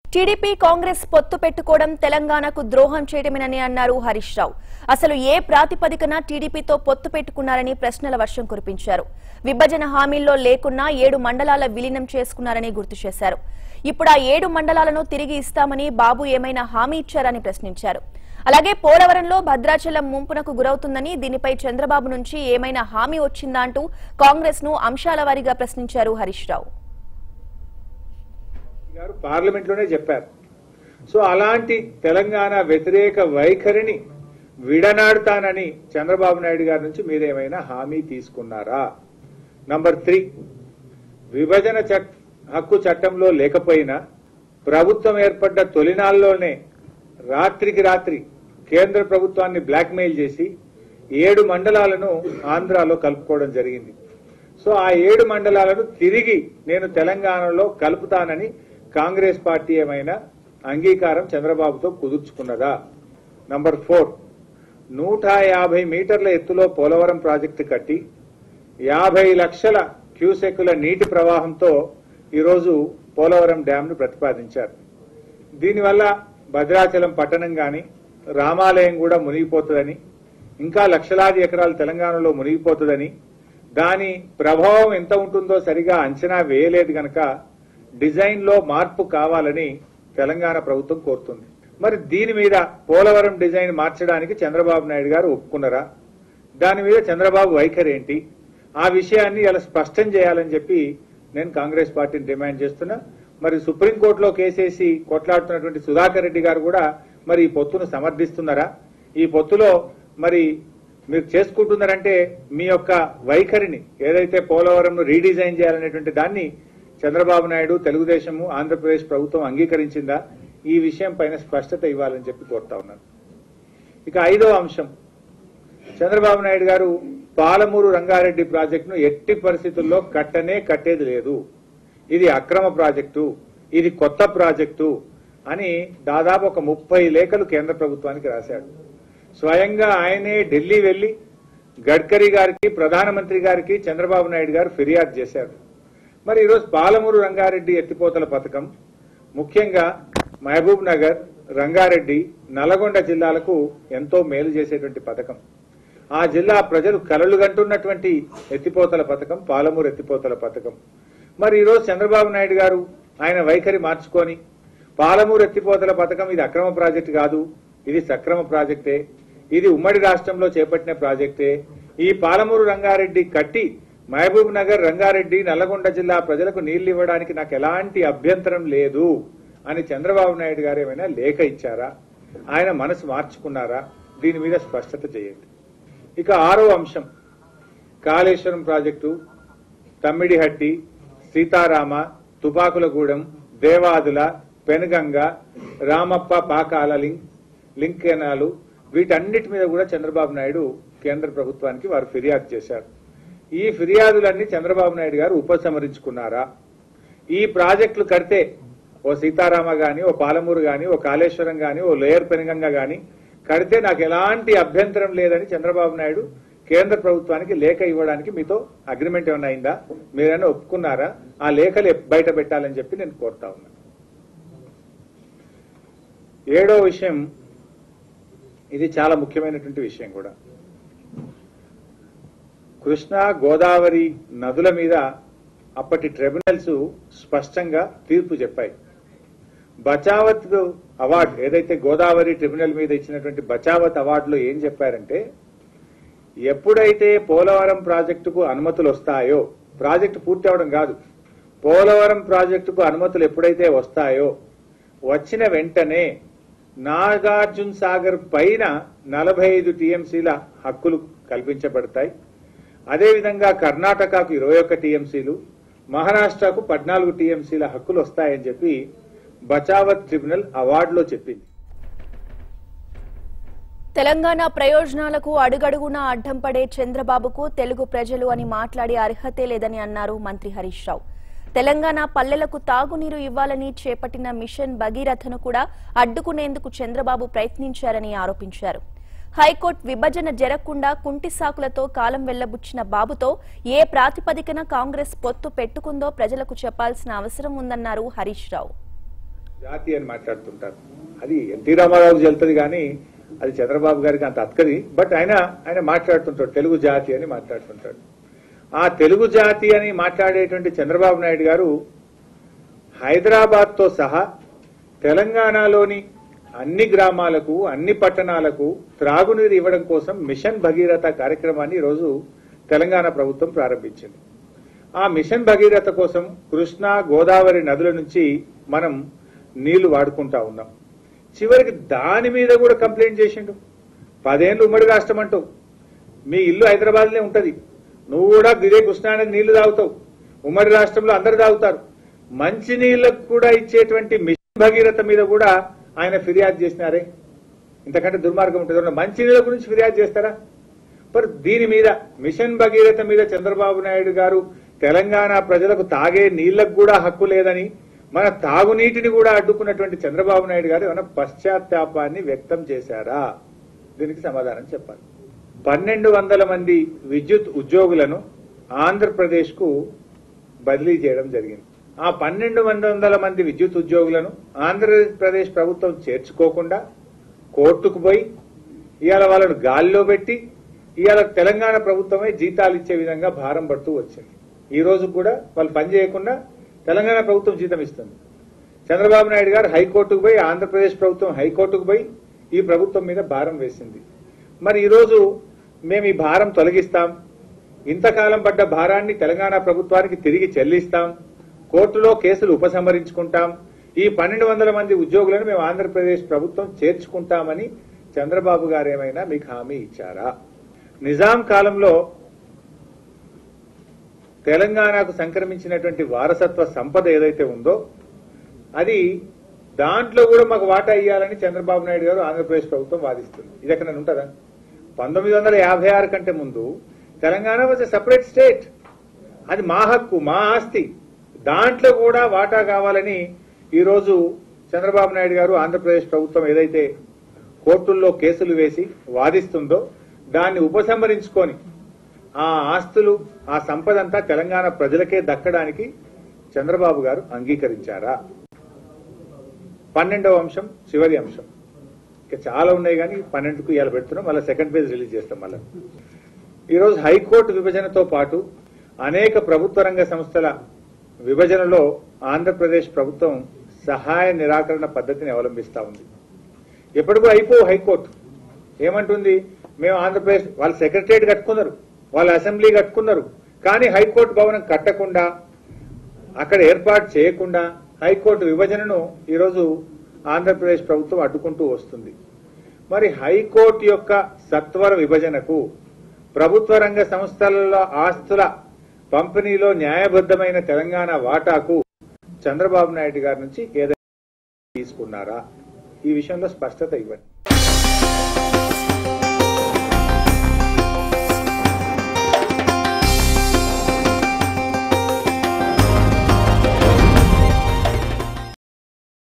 TDP Congress పొత్తు పెట్టుకోవడం తెలంగాణకు ద్రోహం చేయడమేనని అన్నారు హరీష్ రావు అసలు ఏ ప్రాతిపదికన టీడీపీతో పొత్తు పెట్టుకున్నారని ప్రశ్నల వర్షం కురిపించారు విభజన హామీల్లో లేకున్నా ఏడు మండలాల విలీనం చేసుకున్నారని గుర్తు చేశారు ఇప్పుడు ఆ ఏడు మండలాలను తిరిగి ఇస్తామని బాబు ఏమైనా హామీ ఇచ్చారని ప్రశ్నించారు అలాగే పోలవరంలో భద్రాచలం ముంపునకు గురవుతుందని దీనిపై చంద్రబాబు నుంచి ఏమైనా హామీ వచ్చిందా అంటూ కాంగ్రెస్ ను అంశాల వారీగా ప్రశ్నించారు హరీష్ రావు గారు పార్లమెంట్ లోనే చెప్పారు సో అలాంటి తెలంగాణ వ్యతిరేక వైఖరిని విడనాడుతానని చంద్రబాబు నాయుడు గారి నుంచి మీరేమైనా హామీ తీసుకున్నారా నంబర్ త్రీ విభజన చట్ హక్కు చట్టంలో లేకపోయినా ప్రభుత్వం ఏర్పడ్డ తొలినాల్లోనే రాత్రికి రాత్రి కేంద్ర ప్రభుత్వాన్ని బ్లాక్మెయిల్ చేసి ఏడు మండలాలను ఆంధ్రాలో కలుపుకోవడం జరిగింది సో ఆ ఏడు మండలాలను తిరిగి నేను తెలంగాణలో కలుపుతానని కాంగ్రెస్ పార్టీ ఏమైనా అంగీకారం చంద్రబాబుతో కుదుర్చుకున్నదా నంబర్ ఫోర్ నూట యాభై మీటర్ల ఎత్తులో పోలవరం ప్రాజెక్టు కట్టి యాభై లక్షల క్యూసెక్కుల నీటి ప్రవాహంతో ఈరోజు పోలవరం డ్యాంను ప్రతిపాదించారు దీనివల్ల భద్రాచలం పట్టణం గాని రామాలయం కూడా మునిగిపోతుందని ఇంకా లక్షలాది ఎకరాలు తెలంగాణలో మునిగిపోతుందని దాని ప్రభావం ఎంత ఉంటుందో సరిగా అంచనా వేయలేదు గనక డిజైన్ లో మార్పు కావాలని తెలంగాణ ప్రభుత్వం కోరుతుంది మరి దీని మీద పోలవరం డిజైన్ మార్చడానికి చంద్రబాబు నాయుడు గారు ఒప్పుకున్నారా దాని మీద చంద్రబాబు వైఖరి ఏంటి ఆ విషయాన్ని ఇలా స్పష్టం చేయాలని చెప్పి నేను కాంగ్రెస్ పార్టీని డిమాండ్ చేస్తున్నా మరి సుప్రీంకోర్టులో కేసేసి కొట్లాడుతున్నటువంటి సుధాకర్ రెడ్డి గారు కూడా మరి ఈ పొత్తును సమర్థిస్తున్నారా ఈ పొత్తులో మరి మీరు చేసుకుంటున్నారంటే మీ యొక్క వైఖరిని ఏదైతే పోలవరంను రీడిజైన్ చేయాలనేటువంటి దాన్ని చంద్రబాబు నాయుడు తెలుగుదేశము ఆంధ్రప్రదేశ్ ప్రభుత్వం అంగీకరించిందా ఈ విషయం పైన స్పష్టత ఇవ్వాలని చెప్పి కోరుతా ఉన్నాను ఇక ఐదో అంశం చంద్రబాబు నాయుడు గారు పాలమూరు రంగారెడ్డి ప్రాజెక్టును ఎట్టి పరిస్థితుల్లో కట్టనే కట్టేది లేదు ఇది అక్రమ ప్రాజెక్టు ఇది కొత్త ప్రాజెక్టు అని దాదాపు ఒక ముప్పై లేఖలు కేంద్ర ప్రభుత్వానికి రాశాడు స్వయంగా ఆయనే ఢిల్లీ వెళ్లి గడ్కరీ గారికి ప్రధానమంత్రి గారికి చంద్రబాబు నాయుడు గారు ఫిర్యాదు చేశారు మరి ఈరోజు పాలమూరు రంగారెడ్డి ఎత్తిపోతల పథకం ముఖ్యంగా మహబూబ్ నగర్ రంగారెడ్డి నల్గొండ జిల్లాలకు ఎంతో మేలు చేసేటువంటి పథకం ఆ జిల్లా ప్రజలు కలలు గంటున్నటువంటి ఎత్తిపోతల పథకం పాలమూరు ఎత్తిపోతల పథకం మరి ఈరోజు చంద్రబాబు నాయుడు గారు ఆయన వైఖరి మార్చుకొని పాలమూరు ఎత్తిపోతల పథకం ఇది అక్రమ ప్రాజెక్టు కాదు ఇది సక్రమ ప్రాజెక్టే ఇది ఉమ్మడి రాష్ట్రంలో చేపట్టిన ప్రాజెక్టే ఈ పాలమూరు రంగారెడ్డి కట్టి మహబూబ్ నగర్ రంగారెడ్డి నల్లగొండ జిల్లా ప్రజలకు నీళ్లు ఇవ్వడానికి నాకు ఎలాంటి అభ్యంతరం లేదు అని చంద్రబాబు నాయుడు గారు ఏమైనా లేఖ ఇచ్చారా ఆయన మనసు మార్చుకున్నారా దీని మీద స్పష్టత చేయండి ఇక ఆరో అంశం Kaleshwaram project Tammidihatti Sitarama Tupakulagudem Devadula Penuganga Ramappa Pakala link link canal వీటన్నిటి మీద కూడా చంద్రబాబు నాయుడు కేంద్ర ప్రభుత్వానికి వారు ఫిర్యాదు చేశారు ఈ ఫిర్యాదులన్నీ చంద్రబాబు నాయుడు గారు ఉపసంహరించుకున్నారా ఈ ప్రాజెక్టులు కడితే ఓ సీతారామ గాని ఓ పాలమూరు గాని ఓ కాళేశ్వరం గాని ఓ లేయర్ పెనుగంగ గాని కడితే నాకు ఎలాంటి అభ్యంతరం లేదని చంద్రబాబు నాయుడు కేంద్ర ప్రభుత్వానికి లేఖ ఇవ్వడానికి మీతో అగ్రిమెంట్ ఏమైనా అయిందా మీరైనా ఒప్పుకున్నారా ఆ లేఖలు బయట పెట్టాలని చెప్పి నేను కోరుతా ఉన్నాను ఏడో విషయం ఇది చాలా ముఖ్యమైనటువంటి విషయం కూడా కృష్ణా గోదావరి నదుల మీద అప్పటి ట్రిబ్యునల్స్ స్పష్టంగా తీర్పు చెప్పాయి బచావత్ అవార్డు ఏదైతే గోదావరి ట్రిబ్యునల్ మీద ఇచ్చినటువంటి బచావత్ అవార్డులో ఏం చెప్పారంటే ఎప్పుడైతే పోలవరం ప్రాజెక్టుకు అనుమతులు వస్తాయో ప్రాజెక్టు పూర్తి అవడం కాదు పోలవరం ప్రాజెక్టుకు అనుమతులు ఎప్పుడైతే వస్తాయో వచ్చిన వెంటనే నాగార్జున సాగర్ పైన నలభై ఐదు టీఎంసీల హక్కులు కల్పించబడతాయి అదేవిధంగా కర్ణాటకకు ఇరవై ఒక్క టీఎంసీలు మహారాష్ట్రకు పద్నాలుగు టీఎంసీల హక్కులు వస్తాయని చెప్పి బచావత్ ట్రిబ్యునల్ అవార్డులో చెప్పింది తెలంగాణ ప్రయోజనాలకు అడుగడుగునా అడ్డం పడే చంద్రబాబుకు తెలుగు ప్రజలు అని మాట్లాడే అర్హతే లేదని అన్నారు మంత్రి హరీష్ రావు తెలంగాణ పల్లెలకు తాగునీరు ఇవ్వాలని చేపట్టిన మిషన్ భగీరథను కూడా అడ్డుకునేందుకు చంద్రబాబు ప్రయత్నించారని ఆరోపించారు హైకోర్టు విభజన జరగకుండా కుంటి సాకులతో కాలం వెళ్లబుచ్చిన బాబుతో ఏ ప్రాతిపదికన కాంగ్రెస్ పొత్తు పెట్టుకుందో ప్రజలకు చెప్పాల్సిన అవసరం ఉందన్నారు హరీష్ రావు జాతి అని మాట్లాడుతుంటారు అది ఎన్టీ రామారావుకి వెళ్తుంది కానీ అది చంద్రబాబు గారికి అంత అక్కది బట్ ఆయన ఆయన మాట్లాడుతుంటాడు తెలుగు జాతి అని మాట్లాడుతుంటాడు ఆ తెలుగు జాతి అని మాట్లాడేటువంటి చంద్రబాబు నాయుడు గారు హైదరాబాద్ తో సహా తెలంగాణలోని అన్ని గ్రామాలకు అన్ని పట్టణాలకు త్రాగునీరు ఇవ్వడం కోసం మిషన్ భగీరథ కార్యక్రమాన్ని ఈరోజు తెలంగాణ ప్రభుత్వం ప్రారంభించింది ఆ మిషన్ భగీరథ కోసం కృష్ణా గోదావరి నదుల నుంచి మనం నీళ్లు వాడుకుంటా ఉన్నాం చివరికి దాని మీద కూడా కంప్లైంట్ చేసిండు పదేళ్ళు ఉమ్మడి రాష్ట్రం అంటూ మీ ఇల్లు హైదరాబాద్లో ఉంటది నువ్వు కూడా ఇదే కృష్ణా నది నీళ్లు తాగుతావు ఉమ్మడి రాష్ట్రంలో అందరు తాగుతారు మంచి నీళ్లకు కూడా ఇచ్చేటువంటి మిషన్ భగీరథ మీద కూడా ఆయన ఫిర్యాదు చేసినారే ఇంతకంటే దుర్మార్గం ఉంటుంది మంచి నీళ్ళ గురించి ఫిర్యాదు చేస్తారా మరి దీని మీద మిషన్ భగీరథ మీద చంద్రబాబు నాయుడు గారు తెలంగాణ ప్రజలకు తాగే నీళ్లకు కూడా హక్కు లేదని మన తాగునీటిని కూడా అడ్డుకున్నటువంటి చంద్రబాబు నాయుడు గారు ఏమైనా పశ్చాత్తాపాన్ని వ్యక్తం చేశారా దీనికి సమాధానం చెప్పాలి పన్నెండు వందల మంది విద్యుత్ ఉద్యోగులను ఆంధ్రప్రదేశ్ కు బదిలీ చేయడం జరిగింది ఆ పన్నెండు వందల మంది విద్యుత్ ఉద్యోగులను ఆంధ్రప్రదేశ్ ప్రభుత్వం చేర్చుకోకుండా కోర్టుకు పోయి ఇవాళ వాళ్ళను గాలిలో పెట్టి ఇవాళ తెలంగాణ ప్రభుత్వమే జీతాలు ఇచ్చే విధంగా భారం పడుతూ వచ్చింది ఈ రోజు కూడా వాళ్ళు పని చేయకుండా తెలంగాణ ప్రభుత్వం జీతం ఇస్తుంది చంద్రబాబు నాయుడు గారు హైకోర్టుకు పోయి ఆంధ్రప్రదేశ్ ప్రభుత్వం హైకోర్టుకు పోయి ఈ ప్రభుత్వం మీద భారం వేసింది మరి ఈరోజు మేము ఈ భారం తొలగిస్తాం ఇంతకాలం పడ్డ భారాన్ని తెలంగాణ ప్రభుత్వానికి తిరిగి చెల్లిస్తాం కోర్టులో కేసులు ఉపసంహరించుకుంటాం ఈ పన్నెండు వందల మంది ఉద్యోగులను మేము ఆంధ్రప్రదేశ్ ప్రభుత్వం చేర్చుకుంటామని చంద్రబాబు గారు ఏమైనా మీకు హామీ ఇచ్చారా నిజాం కాలంలో తెలంగాణకు సంక్రమించినటువంటి వారసత్వ సంపద ఏదైతే ఉందో అది దాంట్లో కూడా మాకు వాటా ఇవ్వాలని చంద్రబాబు నాయుడు గారు ఆంధ్రప్రదేశ్ ప్రభుత్వం వాదిస్తుంది ఇది ఎక్కడ ఉంటుందా పంతొమ్మిది వందల యాభై ఆరు కంటే ముందు Telangana was a separate state అది మా హక్కు మా ఆస్తి దాంట్లో కూడా వాటా కావాలని ఈరోజు చంద్రబాబు నాయుడు గారు ఆంధ్రప్రదేశ్ ప్రభుత్వం ఏదైతే కోర్టుల్లో కేసులు వేసి వాదిస్తుందో దాన్ని ఉపసంహరించుకొని ఆ ఆస్తులు ఆ సంపద అంతా తెలంగాణ ప్రజలకే దక్కడానికి చంద్రబాబు గారు అంగీకరించారా పన్నెండవ అంశం చివరి అంశం ఇక చాలా ఉన్నాయి కానీ పన్నెండుకు ఇవాళ పెడుతున్నాం మళ్ళీ సెకండ్ పేజ్ రిలీజ్ చేస్తాం మళ్ళీ ఈరోజు హైకోర్టు విభజనతో పాటు అనేక ప్రభుత్వ రంగ సంస్థల విభజనలో ఆంధ్రప్రదేశ్ ప్రభుత్వం సహాయ నిరాకరణ పద్ధతిని అవలంబిస్తా ఉంది ఎప్పటికో అయిపో హైకోర్టు ఏమంటుంది మేము ఆంధ్రప్రదేశ్ వాళ్ళ సెక్రటరియట్ కట్టుకున్నారు వాళ్ళ అసెంబ్లీ కట్టుకున్నారు కానీ హైకోర్టు భవనం కట్టకుండా అక్కడ ఏర్పాటు చేయకుండా హైకోర్టు విభజనను ఈరోజు ఆంధ్రప్రదేశ్ ప్రభుత్వం అడ్డుకుంటూ వస్తుంది మరి హైకోర్టు యొక్క సత్వర విభజనకు ప్రభుత్వ రంగ సంస్థలలో ఆస్తుల పంపిణీలో న్యాయబద్దమైన తెలంగాణ వాటాకు చంద్రబాబు నాయుడు గారి నుంచి ఏదైనా తీసుకున్నారా ఈ విషయంలో స్పష్టత ఇవ్వండి